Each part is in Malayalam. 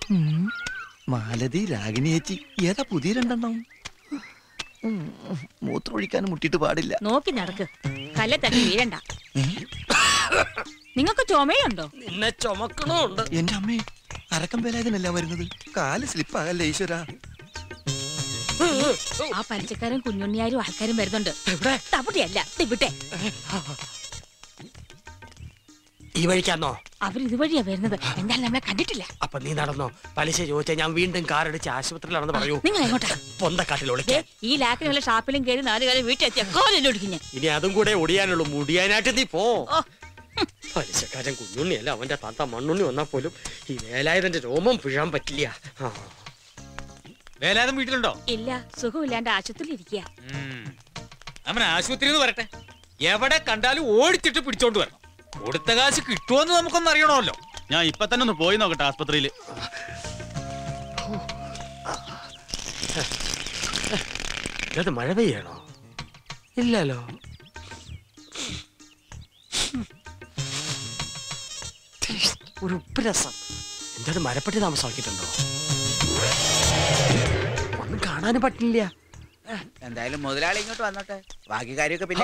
മാലതി രാഗിണി ചേച്ചി ഏതാ പുതിയ രണ്ടെണ്ണം ഉം, മൂത്രം ഒഴിക്കാനും മുട്ടിയിട്ട് പാടില്ല നോക്കി നടക്ക് കല്ലെ തട്ടി വീഴണ്ട നിങ്ങൾക്ക് ചുമയുണ്ടോ നിന്നെ ചുമക്കണുണ്ട് എന്റെ അമ്മേ അരക്കം വേലാതിനല്ല വരുന്നത് കാല് സ്ലിപ്പാകല്ലേ ഈശ്വര ആ പലിച്ചക്കാരും കുഞ്ഞുണ്ണിയാരും ആൾക്കാരും വരുന്നുണ്ട് എവിടെ തവിടെയല്ല ഇവിടെ ഈ വഴിക്കാന്നോ അവർ ഇതുവഴിയാ വരുന്നത് എന്തായാലും നമ്മളെ കണ്ടിട്ടില്ല അപ്പൊ നീ നടന്നോ പലിശ ചോദിച്ചാൽ ഞാൻ വീണ്ടും കാറടിച്ച് ആശുപത്രിയിലാണെന്ന് പറയൂ നിങ്ങൾ എങ്ങോട്ടാ പൊന്തക്കാട്ടിൽ ദേ, ഒളിക്കാൻ ഈ ലാക്കിന് വല്ല ഷാപ്പിലും കയറി നാല് കാലം വീട്ടിലെത്തിയ കോലൊടിക്കും ഞാൻ ഇനി അതും കൂടെ ഒടിയാനുള്ളൂ മുടിയാനായിട്ട് നീ പോ ഓ, പലിശക്കാരൻ കുഞ്ഞുണ്ണിയല്ല അവന്റെ താത്ത മണ്ണുണ്ണി വന്നാൽ പോലും ഈ വേലായുധന്റെ രോമം പിഴാൻ പറ്റില്ല ആ. വേലാതം വീട്ടിലുണ്ടോ ഇല്ല സുഖമില്ലാണ്ട് ആശുപത്രിയിൽ ഇരിക്കുക ഉം. അവൻ ആശുപത്രിയിൽ നിന്ന് വരട്ടെ എവിടെ കണ്ടാലും ഓടിച്ചിട്ട് പിടിച്ചോണ്ട് വരണം കൊടുത്ത കാശ് കിട്ടുമോന്ന് നമുക്കൊന്ന് അറിയണമല്ലോ ഞാൻ ഇപ്പൊ തന്നെ ഒന്ന് പോയി നോക്കട്ടെ ആസ്പത്രിയില് ഇത് മഴ പെയ്യണോ ഇല്ലല്ലോ ഒരു ഉപ്പ് രസം എന്താ മരപ്പെട്ടി താമസമാക്കിയിട്ടുണ്ടോ ഒന്നും കാണാനും പറ്റില്ല എന്തായാലും മുതലാളി ഇങ്ങോട്ട് വന്നോട്ടെ ബാക്കി കാര്യമൊക്കെ പിന്നെ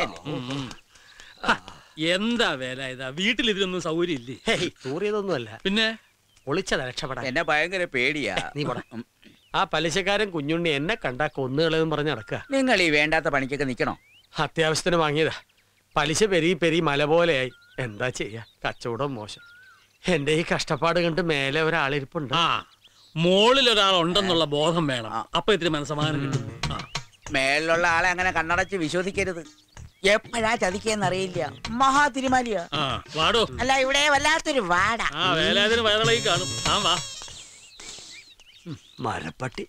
എന്താ വേല ഇതാ വീട്ടിൽ ഇതിനൊന്നും സൗകര്യം ഇല്ലേ ഹേയ് തൂറിയതൊന്നുമല്ല പിന്നെ ഒളിച്ചത് രക്ഷപ്പെടാൻ എന്നെ ഭയങ്കര പേടിയാ നീ പോടാ. ആ പലിശക്കാരൻ കുഞ്ഞുണ്ണി എന്നെ കണ്ടാ കൊന്നുകളെന്ന് പറഞ്ഞ് നടക്കുക നിങ്ങൾ ഈ വേണ്ടാത്ത പണിക്കൊക്കെ നിക്കണോ അത്യാവശ്യത്തിന് വാങ്ങിയതാ പലിശ പെരി പെരി മല പോലെയായി എന്താ ചെയ്യാ കച്ചവടം മോശം എന്റെ ഈ കഷ്ടപ്പാട് കണ്ട് മേലെ ഒരാളിരിപ്പുണ്ട് ആ മോളിൽ ഒരാൾ ഉണ്ടെന്നുള്ള ബോധം വേണം അപ്പൊ ഇത്തിരി മനസ്സമാധാനം കിട്ടും ആ. മേളിലുള്ള ആളെ അങ്ങനെ കണ്ണടച്ച് വിശ്വസിക്കരുത് എപ്പോഴാ ചതിക്കെന്നറിയില്ല മഹാ തിരുമാലിയ ആ വാടോ അല്ല ഇവിടെ വല്ലാത്തൊരു വാട ആ വേലാതിന് വയറിളകി കാണും ആ വാ മരപ്പട്ടി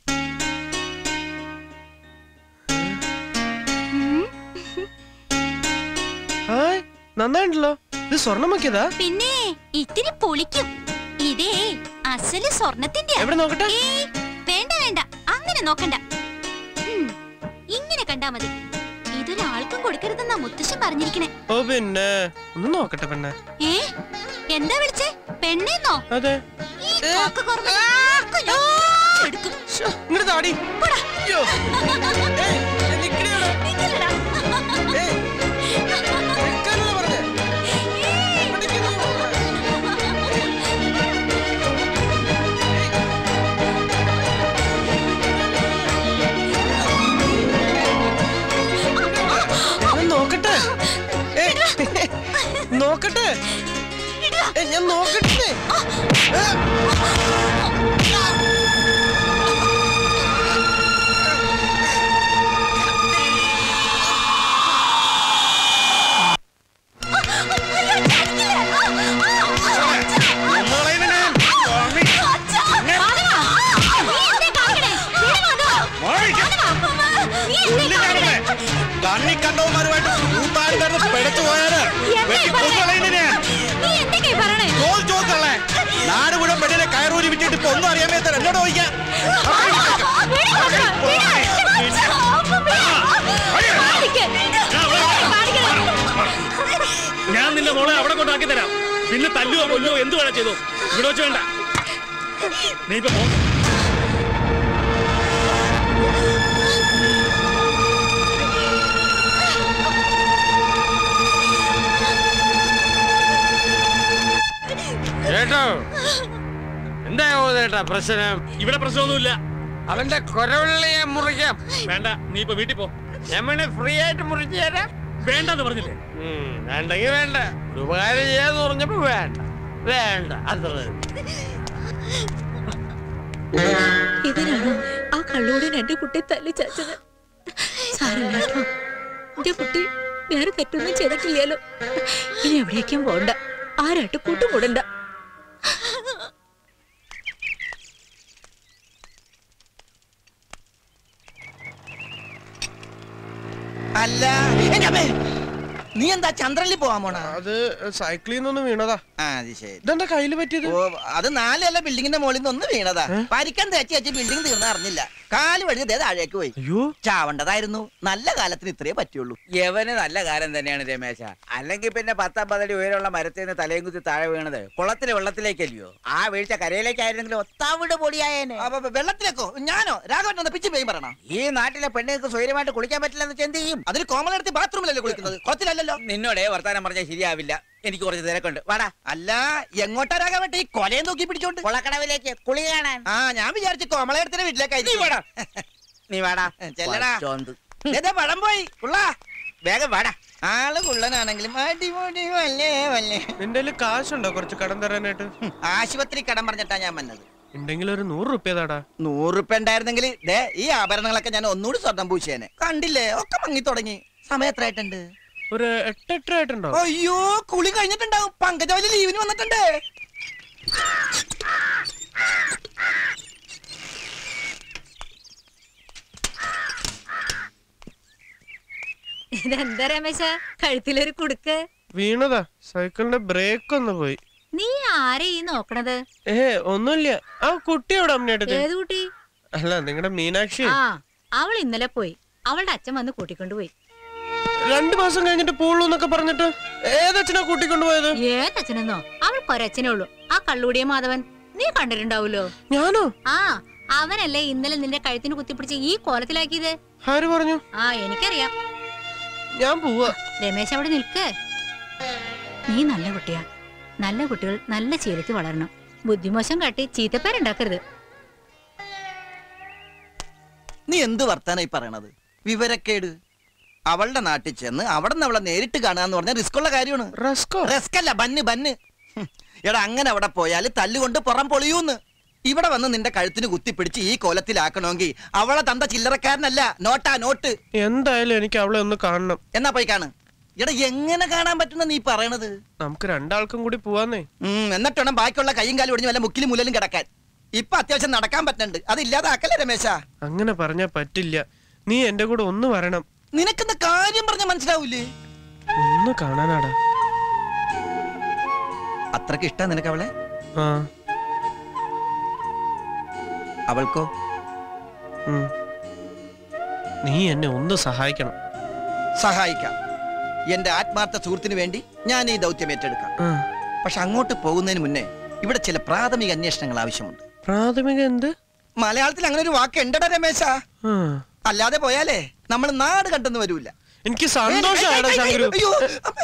നന്നായിട്ടുണ്ടല്ലോ ഇത് സ്വർണം വെക്കിയതാ പിന്നെ ഇത്തിരി പൊളിക്കും ഇതേ അസല് സ്വർണത്തിന്റെ എവിടെ നോക്കട്ടെ വേണ്ട വേണ്ട അങ്ങനെ നോക്കണ്ട ഉം, ഇങ്ങനെ കണ്ടാ മതി ഇതൊരാൾക്കും കൊടുക്കരുതെന്നാ മുത്തശ്ശൻ പറഞ്ഞിരിക്കണേ ഓ പിന്നെ ഒന്ന് നോക്കട്ടെ പെണ്ണെ ഏ എന്താ വിളിച്ചേ പെണ്ണേന്നോ അതെ ഈ കാക്ക കർമ്മം ഒക്കെ ഞാൻ എടുക്കും. ഇങ്ങോട്ട് താടി പോടാ. അയ്യോ ഏയ്, ഏയ്, നിക്കടി അവിടെ. നിക്കല്ലെടാ. ഏയ്, നിക്കാനല്ലേ പറഞ്ഞേ? പിടിക്കുന്നു. ഞാൻ നോക്കട്ടെ ഏയ്, നോക്കട്ടെ ഏയ്, ഞാൻ നോക്കട്ടെ ഏ, അച്ഛാ, മാധവാ, നീ എന്തേ കാണിക്കണേ? ഇവിടെ മാധവാ. മാധവാ, നീ എന്തേ കാണിക്കണേ? കണ്ണി കണ്ടവന്മാരുമായിട്ട് കൂട്ടാൻ കിടന്ന് പിടച്ചു പോയാല് എന്തേ ഈ പറയണേ? നീ എന്തൊക്കെ ഈ പറയണേ? ചോദിച്ചോക്കല്ലേ നാട് മുഴുവൻ പെണ്ണിനെ കയറൂരി വിട്ടിട്ട് ഇപ്പൊ ഒന്നും അറിയാൻ മേത്ത എന്നോട് ചോദിക്കാം വീട് മാധവാ, വീട്. അച്ഛാ, അമ്മ വീട്. കാണിക്ക്. കാണിക്കണേ. ഞാൻ നിന്റെ മോളെ അവിടെ കൊണ്ടാക്കി തരാം പിന്നെ തല്ലുവോ കൊല്ലുവോ എന്ത് വേണം ചെയ്തോ ഇവിടെ വെച്ച് വേണ്ട നീ ഇപ്പൊ പോ കേട്ടോ എന്തായോ ചേട്ടാ പ്രശ്നം ഇവിടെ പ്രശ്നമൊന്നുമില്ല അവന്റെ കൊരവള്ളിയെ മുറിക്കാം വേണ്ട നീ ഇപ്പൊ വീട്ടിൽ പോ ഞമ്മളെ ഫ്രീ ആയിട്ട് മുറിച്ചു തരാം വേണ്ടെന്ന് പറഞ്ഞില്ലേ ഉം, വേണ്ടെങ്കി വേണ്ട ഒരു ഉപകാരം ചെയ്യാന്ന് പറഞ്ഞപ്പോ വേണ്ട വേണ്ട അത്ര ഇതിനാണോ ആ കള്ളോടൻ എന്റെ കുട്ടി തല്ലി ചച്ചത് സാരമില്ല കേട്ടോ എന്റെ കുട്ടി വേറെ തെറ്റൊന്നും ചെയ്തിട്ടില്ലല്ലോ ഇനി എവിടേക്കും പോണ്ട ആരായിട്ട് കൂട്ടുകൂടണ്ട അല്ല എന്റെ അമ്മേ നീ എന്താ ചന്ദ്രനിൽ പോവാൻ പോണ അത് സൈക്കിളിൽ നിന്നൊന്ന് വീണതാ ആ അത് ശരി ഇതെന്താ കയ്യില് പറ്റിയത് ഓ അത് നാലല്ല ബിൽഡിങ്ങിന്റെ മുകളിൽ നിന്ന് ഒന്ന് വീണതാ പരിക്കാൻ തേച്ച് വെച്ച് ബിൽഡിംഗ് തീർന്ന അറിഞ്ഞില്ല കാല് വഴി ദേ താഴേക്ക് പോയി അയ്യോ ചാവണ്ടതായിരുന്നു നല്ല കാലത്തിന് ഇത്രേ പറ്റുള്ളൂ യവന് നല്ല കാലം തന്നെയാണ് രമേശ അല്ലെങ്കിൽ പിന്നെ പത്തമ്പതടി ഉയരമുള്ള മരത്തിൽ നിന്ന് തലയും കുത്തി താഴെ വീണത് കുളത്തിലെ വെള്ളത്തിലേക്കല്ലയോ ആ വീഴ്ച കരയിലേക്കായിരുന്നെങ്കിൽ ഒത്താവിട് പൊടിയായേനെ അപ്പൊ വെള്ളത്തിലേക്കോ ഞാനോ രാഘവൻ വന്ന പിച്ചും പേയും പറയണം ഈ നാട്ടിലെ പെണ്ണുങ്ങൾക്ക് സ്വൈര്യമായിട്ട് കുളിക്കാൻ പറ്റില്ലെന്ന് വെച്ചാൽ എന്ത് ചെയ്യും അതിന് കോമളെടുത്ത് ബാത്റൂമിലല്ലേ കുളിക്കുന്നത് കുളത്തിലല്ലല്ലോ നിന്നോടേ വർത്താനം പറഞ്ഞാൽ ശരിയാവില്ല എനിക്ക് കുറച്ച് തിരക്കുണ്ട് വാടാ അല്ല എങ്ങോട്ടാ രാഘവട്ടെ ഈ കൊലയും തൂക്കി പിടിച്ചോണ്ട് കൊളക്കടവിലേക്ക് കുളി കാണാൻ ആ ഞാൻ വിചാരിച്ചു കോമളെടുത്തിന്റെ നീ വീട്ടിലേക്കായിരിക്കും വാടാ നീ വാടാ ചെല്ലടാ. പച്ചോന്ത്. ദേ, ദേ, പഴം പോയി ഉള്ള വേഗം വാടാ ആള് കുള്ളനാണെങ്കിലും അടിപൊളി വല്ലേ വല്ലേ നിന്റെ കയ്യില് കാശുണ്ടോ കുറച്ച് കടം തരാനായിട്ട് ഹും, ആശുപത്രി കടം പറഞ്ഞിട്ടാ ഞാൻ വന്നത് ഉണ്ടെങ്കിൽ ഒരു നൂറ് റുപ്യതാടാ നൂറുപ്യ ഉണ്ടായിരുന്നെങ്കിൽ ദേ ഈ ആഭരണങ്ങളൊക്കെ ഞാൻ ഒന്നുകൂടി സ്വർണം പൂശേനെ കണ്ടില്ലേ ഒക്കെ മങ്ങി തുടങ്ങി സമയം എത്രയായിട്ടുണ്ട് ഒരു എട്ടെട്ടര ആയിട്ടുണ്ടോ അയ്യോ കുളി കഴിഞ്ഞിട്ടുണ്ടാവും പങ്കജവലി ലീവിന് വന്നിട്ടുണ്ട് ഇതെന്താ രമേശ കഴുത്തിലൊരു കുടുക്ക് വീണതാ സൈക്കിളിന്റെ ബ്രേക്ക് ഒന്ന് പോയി നീ ആരെ ഈ നോക്കണത് ഏ ഒന്നുമില്ല ആ കുട്ടി എവിടെ അമ്മയുടെ ഏത് കുട്ടി അല്ല നിങ്ങളുടെ മീനാക്ഷി ആ അവൾ ഇന്നലെ പോയി അവളുടെ അച്ഛൻ വന്ന് കൂട്ടിക്കൊണ്ടുപോയി രണ്ടു മാസം കഴിഞ്ഞിട്ട് പോളൂ എന്നൊക്കെ പറഞ്ഞിട്ട് ഏതച്ഛനാ കൂട്ടിക്കൊണ്ടുപോയത് ഏതച്ഛനെന്നോ അവൾക്ക് ഒരച്ഛനേ ഉള്ളൂ ആ കള്ളൂടിയ മാധവൻ നീ കണ്ടിട്ടുണ്ടാവൂലോ ഞാനോ ആ അവനല്ലേ ഇന്നലെ നിന്റെ കഴുത്തിന് കുത്തിപ്പിടിച്ച് ഈ കോലത്തിലാക്കിയത് ആര് പറഞ്ഞു ആ എനിക്കറിയാം ഞാൻ പോവാ രമേശ് അവിടെ നിൽക്ക് നീ നല്ല കുട്ടിയാ നല്ല കുട്ടികൾ നല്ല ശീലത്തിൽ വളരണം ബുദ്ധിമോശം കാട്ടി ചീത്തപ്പേരുണ്ടാക്കരുത് നീ എന്ത് വർത്താനായി പറയണത് വിവരക്കേട് അവളുടെ നാട്ടിൽ ചെന്ന് അവിടെ നിന്ന് അവളെ നേരിട്ട് കാണാന്ന് പറഞ്ഞാൽ റിസ്ക് ഉള്ള കാര്യമാണ് റസ്കോ റിസ്ക് അല്ല ബന്ന് ബന്ന് ഹും. എടാ അങ്ങനെ അവിടെ പോയാൽ തല്ലുകൊണ്ട് പുറം പൊളിയൂന്ന് ഇവിടെ വന്ന് നിന്റെ കഴുത്തിന് കുത്തിപ്പിടിച്ച് ഈ കോലത്തിലാക്കണമെങ്കിൽ അവളെ തന്ത ചില്ലറക്കാരനല്ല നോട്ടാ നോട്ട് എന്തായാലും എനിക്ക് അവളെ ഒന്ന് കാണണം എന്നാ പോയി കാണ് എടാ എങ്ങനെ കാണാൻ പറ്റുന്ന നീ പറയണത് നമുക്ക് രണ്ടാൾക്കും കൂടി പോവാന്നേ ഉം, എന്നിട്ട് വേണം ബാക്കിയുള്ള കൈയും കാലും ഒടിഞ്ഞ് വല്ല മുക്കിലും മുലലും കിടക്കാൻ ഇപ്പൊ അത്യാവശ്യം നടക്കാൻ പറ്റുന്നുണ്ട് അത് ഇല്ലാതാക്കല്ലേ രമേശ അങ്ങനെ പറഞ്ഞാ പറ്റില്ല നീ എന്റെ കൂടെ ഒന്ന് വരണം നിനക്കെന്താ കാര്യം പറഞ്ഞ മനസ്സിലാവൂലേ ഒന്ന് കാണാനാടാ അത്രക്ക് ഇഷ്ടം നിനക്ക് അവളെ ആ അവൾക്കോ ഉം. നീ എന്നെ ഒന്ന് സഹായിക്കണം സഹായിക്കാം എന്റെ ആത്മാർത്ഥ സുഹൃത്തിന് വേണ്ടി ഞാൻ ഈ ദൗത്യം ഏറ്റെടുക്കാം ആ. പക്ഷെ അങ്ങോട്ട് പോകുന്നതിന് മുന്നേ ഇവിടെ ചില പ്രാഥമിക അന്വേഷണങ്ങൾ ആവശ്യമുണ്ട് പ്രാഥമിക എന്ത് മലയാളത്തിൽ അങ്ങനെ ഒരു വാക്ക് ഉണ്ടടാ രമേശ ആ. അല്ലാതെ പോയാലേ നമ്മൾ നാട് കണ്ടെന്ന് വരൂല എനിക്ക് സന്തോഷമായടാ ശങ്കരു അയ്യോ അമ്മ.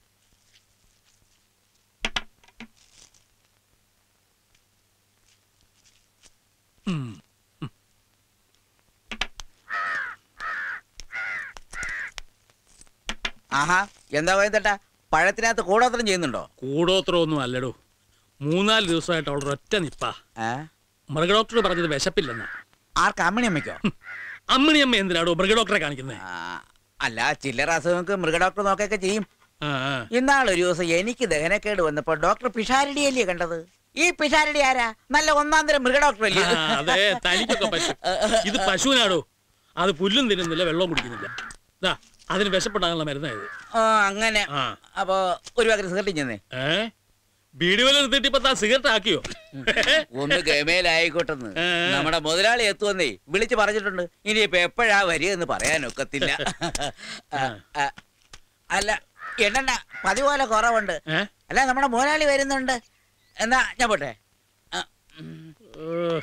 ആഹാ എന്താ പോയതേട്ടാ പഴത്തിനകത്ത് കൂടോത്രം ചെയ്യുന്നുണ്ടോ കൂടോത്രമൊന്നും അല്ലടോ മൂന്നാല് ദിവസമായിട്ട് അവളുടെ ഒറ്റ നിപ്പാ ഏ മൃഗഡോക്ടർ പറഞ്ഞത് വിശപ്പില്ലെന്നാ ആർക്ക് അമ്മണി അമ്മയ്ക്കോ അമ്മിണിയമ്മ എന്തിനാടോ മൃഗഡോക്ടറെ കാണിക്കുന്നത് ആ, അല്ല ചില്ലറ അസുഖങ്ങൾക്ക് മൃഗഡോക്ടർ നോക്കൊക്കെ ചെയ്യും ആ ആ. ഇന്നാളൊരു ദിവസം എനിക്ക് ദഹനക്കേട് വന്നപ്പോ ഡോക്ടർ പിഷാരടിയല്ലേ കണ്ടത് ഈ പിഷാരടി ആരാ നല്ല ഒന്നാം തരം മൃഗഡോക്ടർ അല്ലേ ആ, അതെ തനിക്കൊക്കെ പറ്റും ഇത് പശുവിനാടോ അത് പുല്ലും തിന്നുന്നില്ല വെള്ളവും കുടിക്കുന്നില്ല ദാ അതിന് വിശപ്പെടാനുള്ള മരുന്നായത് ആ അങ്ങനെ ആ അപ്പൊ ഒരു പകരം സിഗരറ്റ് ചെന്നേ ഏ ബീഡി വല്ല നിർത്തിയിട്ട് ഇപ്പൊ താ സിഗരറ്റ് ആക്കിയോ ഒന്ന് ഗമേലായിക്കോട്ടെന്ന് ഏ. നമ്മുടെ മുതലാളി എത്തുവന്നേ വിളിച്ച് പറഞ്ഞിട്ടുണ്ട് ഇനിയിപ്പൊ എപ്പോഴാ വരിക എന്ന് പറയാനൊക്കത്തില്ല ആ, ആ, അല്ല എണ്ണ പതിപോലെ കുറവുണ്ട് ഏ? അല്ല നമ്മുടെ മുതലാളി വരുന്നുണ്ട് എന്നാ ഞാൻ പോട്ടെ ആ, ഉം. ഏ,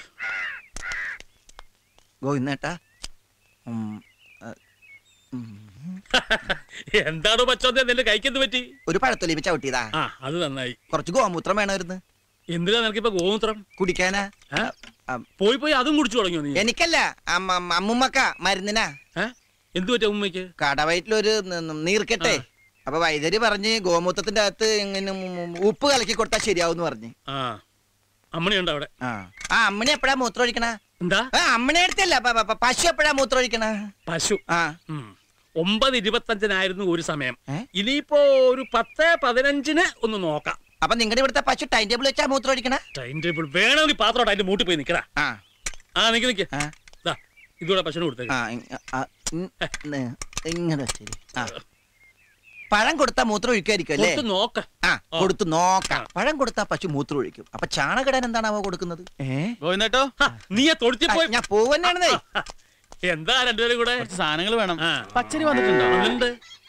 ഗോവിന്ദേട്ടാ ഉം, ആ, ഉം. എന്താണോ പച്ചോന്തേ നിന്റെ കൈക്കെന്ത് പറ്റി ഒരു പഴത്തൊലി ചവിട്ടിയതാ ആ അത് നന്നായി കുറച്ച് ഗോമൂത്രം വേണമായിരുന്നു എന്തിനാ നിനക്കിപ്പോ ഗോമൂത്രം കുടിക്കാനാ ഏ? ആ, പോയി പോയി അതും കുടിച്ചു തുടങ്ങിയോ നീ എനിക്കല്ല അമ്മ- അമ്മ- അമ്മുമ്മക്ക മരുന്നിനാ ഏ? എന്ത് പറ്റിയ ഉമ്മയ്ക്ക് കടവയറ്റിലൊരു ന- ന- നീർക്കെട്ടെ അപ്പൊ വൈദ്യര് പറഞ്ഞ് ഗോമൂത്രത്തിന്റെ അകത്ത് ഇങ്ങനെ ഉം ഉപ്പ് കലക്കി കൊടുത്താൽ ശരിയാവും പറഞ്ഞ് ആ അമ്മണിയുണ്ട് അവിടെ ആ ആ അമ്മണി എപ്പോഴാ മൂത്രം ഒഴിക്കണ എന്താ അമ്മണി അടുത്തല്ല പ- പ- പ- പശു എപ്പോഴാ മൂത്രം ഒഴിക്കണ പശു ആ ഉം. ഒമ്പത് ഇരുപത്തഞ്ചിനായിരുന്നു ഒരു സമയം ഏ? ഇനിയിപ്പോ ഒരു പത്ത് പതിനഞ്ചിന് ഒന്ന് നോക്കാം അപ്പൊ നിങ്ങളുടെ ഇവിടുത്തെ പശു ടൈം ടേബിൾ വെച്ചാ മൂത്രം ഒഴിക്കണ ടൈം ടേബിൾ വേണമെങ്കിൽ പാത്രോട്ട് അതിന്റെ മൂട്ടി പോയി നിക്കടാ ആ ആ നിക്ക് നിക്ക് ആ. ദാ ഇതൂടെ പശുവിന് കൊടുത്തേക്ക് ആ ഇ- ആ, ഉം, ന- ഇങ്ങനെ ശരി ആ പഴം കൊടുത്താ മൂത്രം ഒഴിക്കായിരിക്കും അല്ലേ കൊടുത്ത് നോക്ക ആ കൊടുത്തു നോക്കാം പഴം കൊടുത്താ പശു മൂത്രം ഒഴിക്കും അപ്പൊ ചാണകിടാൻ എന്താണാവോ കൊടുക്കുന്നത് ഏ ഗോവിന്ദേട്ടോ നീ ആ തൊഴുത്തി പോയി ഞാൻ പോവന്നാണെന്നേ എന്താ രണ്ടുപേരും കൂടെ കുറച്ച് സാധനങ്ങൾ വേണം ആ. പച്ചരി വന്നിട്ടുണ്ടോ ഉണ്ട്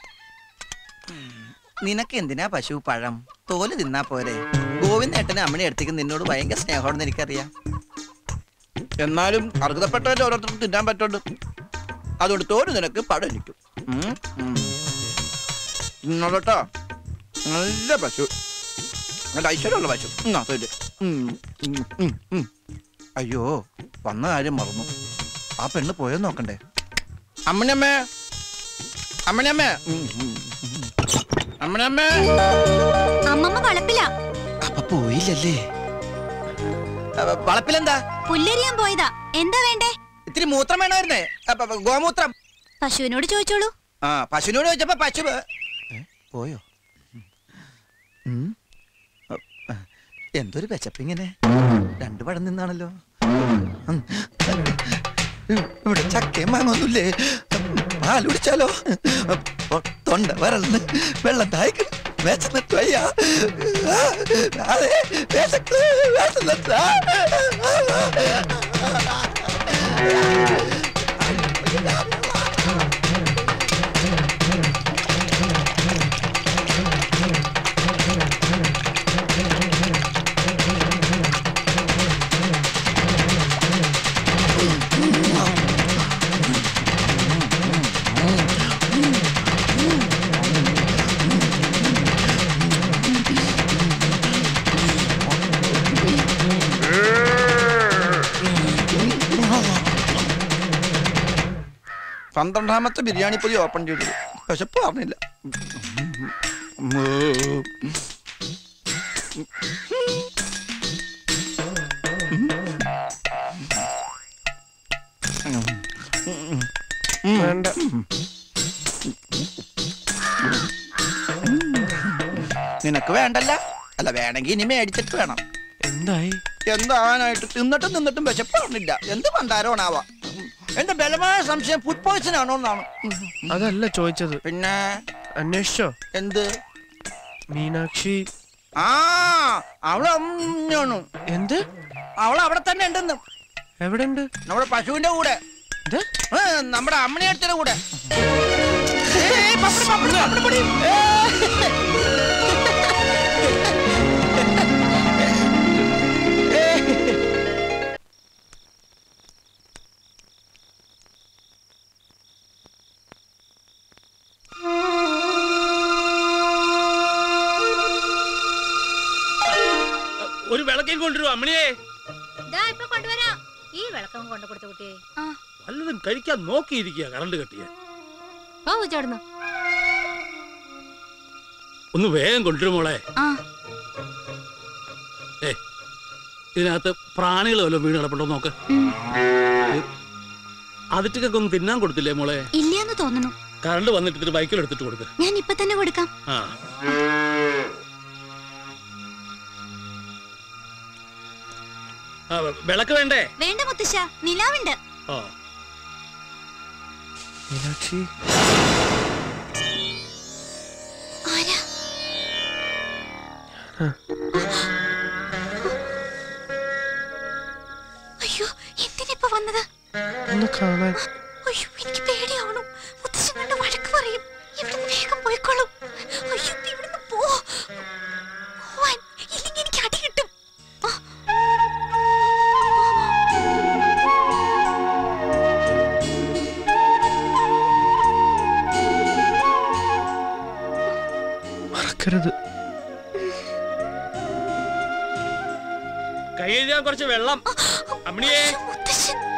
നിനക്ക് എന്തിനാ പശു പഴം തോല് തിന്നാ പോരെ ഗോവിന്ദേട്ടന് അമ്മണി അടുത്തേക്ക് നിന്നോട് ഭയങ്കര സ്നേഹമാണെന്ന് എനിക്കറിയാം എന്നാലും അർഹതപ്പെട്ടവരെ ഓരോരുത്തർക്കും തിന്നാൻ പറ്റുണ്ട് അതുകൊണ്ട് തോല് നിനക്ക് പഴം എനിക്കും ഉം, ഉം. ഇന്നോട്ടോ നല്ല പശു നല്ല ഐശ്വര്യമുള്ള പശു എന്നാ തോല് ഉം, ഉം, ഉം, ഉം. അയ്യോ വന്ന കാര്യം മറന്നു ആ പെണ്ണ് പോയെന്ന് നോക്കണ്ടേ അമ്മനമ്മേ അമ്മനമ്മേ ഉം, ഉം, ഉം. അമ്മനമ്മേ അമ്മമ്മ വളപ്പില അപ്പൊ പോയില്ലല്ലേ അപ്പൊ വളപ്പിലെന്താ പുല്ലരിയാൻ പോയതാ എന്താ വേണ്ടേ ഇത്തിരി മൂത്രം വേണമായിരുന്നേ അപ്പൊ, അപ്പൊ ഗോമൂത്രം പശുവിനോട് ചോദിച്ചോളൂ ആ പശുവിനോട് ചോദിച്ചപ്പോ പശു പോ- ഏ, പോയോ ഉം. അ, എന്തൊരു വിശപ്പിങ്ങനെ രണ്ടു പഴം നിന്നാണല്ലോ ഉം. ഇവിടെ ചക്കയും മാങ്ങൊന്നുമില്ലേ പാൽ കുടിച്ചാലോ ഒ, തൊണ്ട വരൾന്ന് വെള്ളം തായ്ക്ക് വിശന്നിട്ട് വയ്യ ആ, അതെ വിശക്ക് വിശന്നിട്ട് പന്ത്രണ്ടാമത്തെ ബിരിയാണി പൊതി ഓപ്പൺ ചെയ്തു വിശപ്പ് പറഞ്ഞില്ല വേണ്ട നിനക്ക് വേണ്ടല്ല അല്ല വേണമെങ്കിൽ ഇനി മേടിച്ചിട്ട് വേണം എന്തായി എന്താവാനായിട്ട് തിന്നിട്ടും നിന്നിട്ടും വിശപ്പ് പറഞ്ഞില്ല എന്ത് പണ്ടാരോണാവാ എന്റെ ബലമായ സംശയം ഫുഡ് പോയ്സൺ ആണോ എന്നാണ് അതല്ല ചോദിച്ചത് പിന്നെ അന്വേഷിച്ചോ എന്ത് മീനാക്ഷി ആ അവള് അമ്മയാണ്. എന്ത് അവള് അവിടെ തന്നെ ഉണ്ടെന്ന് എവിടെ ഉണ്ട് നമ്മുടെ പശുവിന്റെ കൂടെ ഇത് ഏ, നമ്മുടെ അമ്മണിയടുത്തിന്റെ കൂടെ ഏയ്, പപ്പടി, പപ്പടി, പപ്പടി, പപ്പടി. ഒരു വിളക്കേം കൊണ്ടുവരും അമ്മണിയെ ഇപ്പൊ കൊണ്ടുവരാം ഈ വിളക്കം കൊണ്ടു കൊടുത്ത കുട്ടിയെ വല്ലതും കഴിക്കാൻ നോക്കിയിരിക്കുക കറണ്ട് കെട്ടിയ ഓ ചേർന്നു ഒന്ന് വേഗം കൊണ്ടുവരും മോളെ ആ ഏ ഇതിനകത്ത് പ്രാണികൾ വല്ലതും വീണ് കിടപ്പുണ്ടോ നോക്ക് അതിറ്റൊക്കെ ഒന്ന് തിന്നാൻ കൊടുത്തില്ലേ മോളെ ഇല്ലാന്ന് തോന്നുന്നു കറണ്ട് വന്നിട്ട് ഇതിന് ബൈക്കിൽ എടുത്തിട്ട് കൊടുക്ക് ഞാൻ ഇപ്പൊ തന്നെ കൊടുക്കാം ആ ആ, വിളക്ക് വേണ്ടേ വേണ്ട മുത്തശ്ശ നിലാവുണ്ട് ഓ മീനാക്ഷി ആരാ അയ്യോ എന്തിനിപ്പോ വന്നത് ഒന്ന് കാണാൻ അയ്യോ എനിക്ക് പേടിയാവണു മുത്തശ്ശൻ കണ്ട് വഴക്ക് പറയും ഇവിടുന്ന് വേഗം പോയിക്കോളും അയ്യോ നീ ഇവിടുന്ന് പോ പോവാൻ ഇല്ലെങ്കിൽ എനിക്ക് അടി കിട്ടും ആ. മറക്കരുത് കൈ കഴുകാൻ കുറച്ച് വെള്ളം അമ്മണിയേ മുത്തശ്ശൻ